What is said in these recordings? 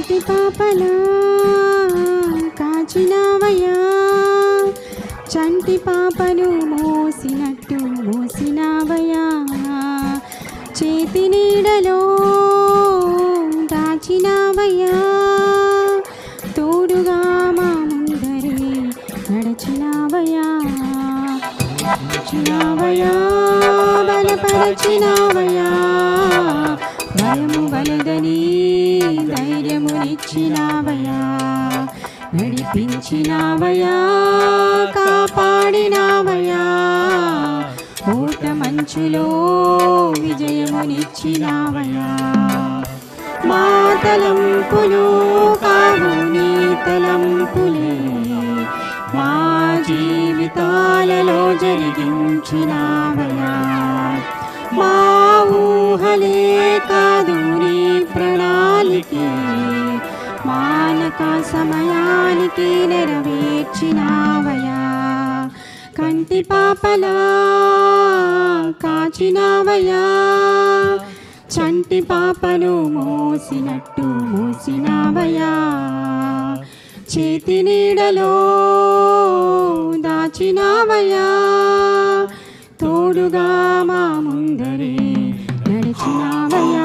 చంటి పాపలా కాచినావయ్యా చంటి పాపను మోసినట్టు మోసినావయ్యా చేతి నీడలో దాచినావయ్యా తోడుగా మా ముందరే నడచినావయ్యా నడిచినావయ్యా బలపరచినావయ్యా భయము వలదని ధైర్యమునిచ్చినావయ్యా నడిపించినావయ్యా కాపాడినావయ్యా ఊట మంచులో విజయమునిచ్చినావయ్యా మా తలంపులు కావు నీ తలంపులే మా జీవితాలలో జరిగించినావయా మా ఊహలే కాదు నీ ప్రణాళికే మానక సమయానికి నెరవేర్చినావయా కంటి పాపలా కాచినావయా చంటి పాపను మోసినట్టు మోసినావయా చేతి నీడలో దాచినావయా తోడుగా మా ముందరే నడిచినావయా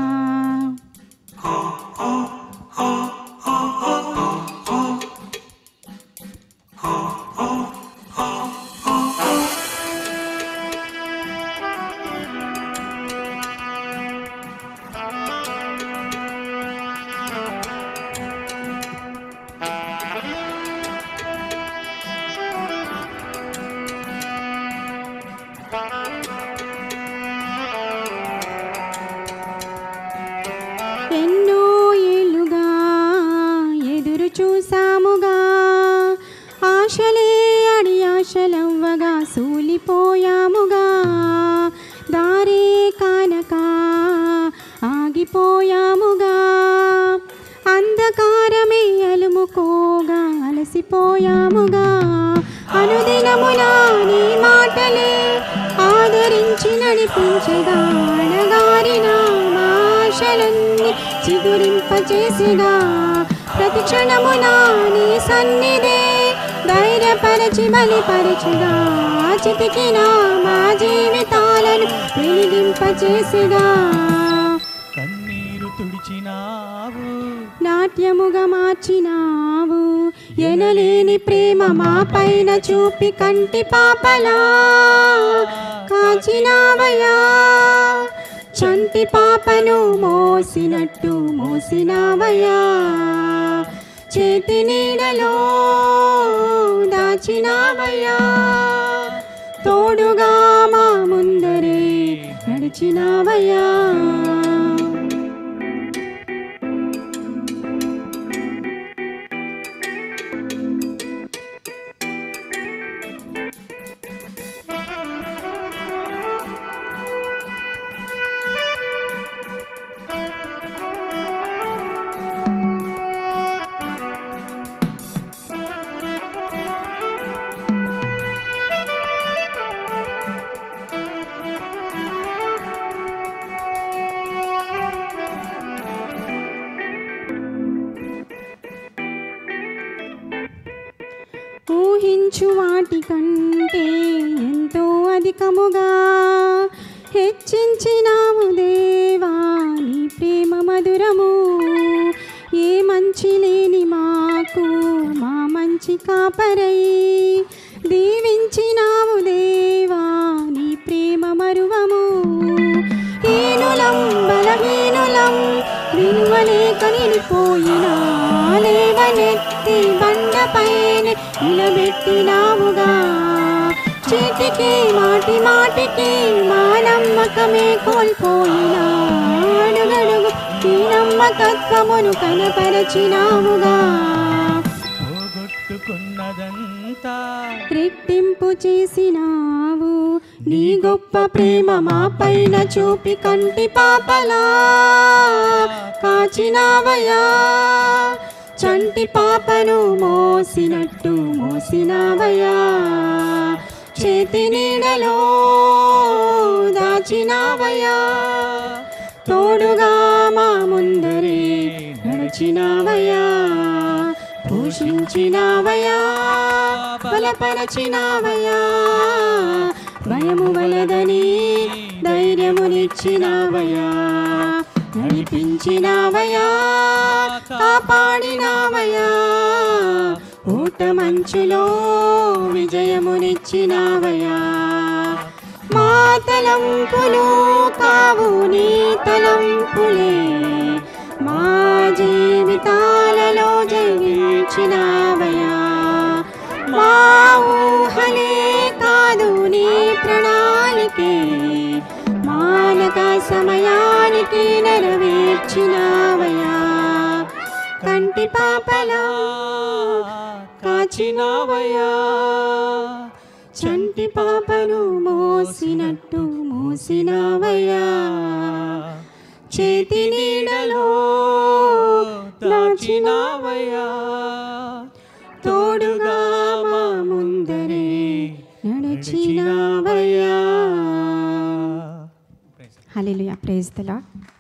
ఎన్నో ఏళ్ళుగా ఎదురు చూసాముగా ఆశలే అడి ఆశలవ్వగా సూలిపోయాముగా దారే కానక ఆగిపోయాముగా అంధకారమే అలుముకోగా అలసిపోయాముగా అనుదినమునా నీ మాటలే ఆదరించి నడిపించగా అణగారిన మా ఆశలన్నీ చిగురింపచేసిగా ప్రతి క్షణమునా నీ సన్నిధే ధైర్యపరచి బలిపరచుగా చితికిన మా జీవితాలను వెలిగింపచేసిగా కన్నీరు తుడిచినావు నాట్యముగా మార్చినావు ఎనలేని ప్రేమ మా పైన చూపి కంటి పాపలా కాచినావయా చంటి పాపను మోసినట్టు మోసినావయా చేతి నీడలో దాచినావయ్యా తోడుగా మా ముందరే నడిచినావయ్యా ఊహించు వాటి కంటే ఎంతో అధికముగా హెచ్చించినాము దేవా నీ ప్రేమ మధురము ఏ మంచి లేని మాకు మా మంచి కాపరై దీవించినావు దేవా నీ ప్రేమ మరువము హీనులం బలహీనులం విలువలేక నిలిపోయినా లేవనెత్తి బండపైన నిలబెట్టినావుగా చీటికి మాటి మాటికి మా నమ్మకమే కోల్పోయినా అడుగడుగు ఈ నమ్మకత్వమును కనపరచినావుగా పోగొట్టుకున్నదంతా రెట్టింపు చేసినావు నీ గొప్ప ప్రేమ మా పైన చూపి కంటి పాపలా కాచినావయా చంటి పాపను మోసినట్టు మోసినావయా చేతి నీడలో దాచినావయా తోడుగా మా ముందరే నడిచి కాచినావయా పోషించినావయా బలపరచినావయా భయము వలదని ధైర్యమునిచ్చినావయా నడిపించినావయా కాపాడినావయా ఊట మంచులో విజయమునిచ్చినావయా మా తలంపులు కావు నీ తలంపులే మా జీవితాలలో జీవించినావయా మా ఊహలే కాదు నీ ప్రణాళికే మానక సమయానికి నెరవేర్చినావయా కంటి పాపలా కాచినావయా చంటి పాపను మోసినట్టు మోసినావయ్యా చేతి నీడలో దాచినావయ్యా తోడుగా మా ముందరే నడిచినావయ్యా హల్లెలూయా ప్రైజ్ ద లార్డ్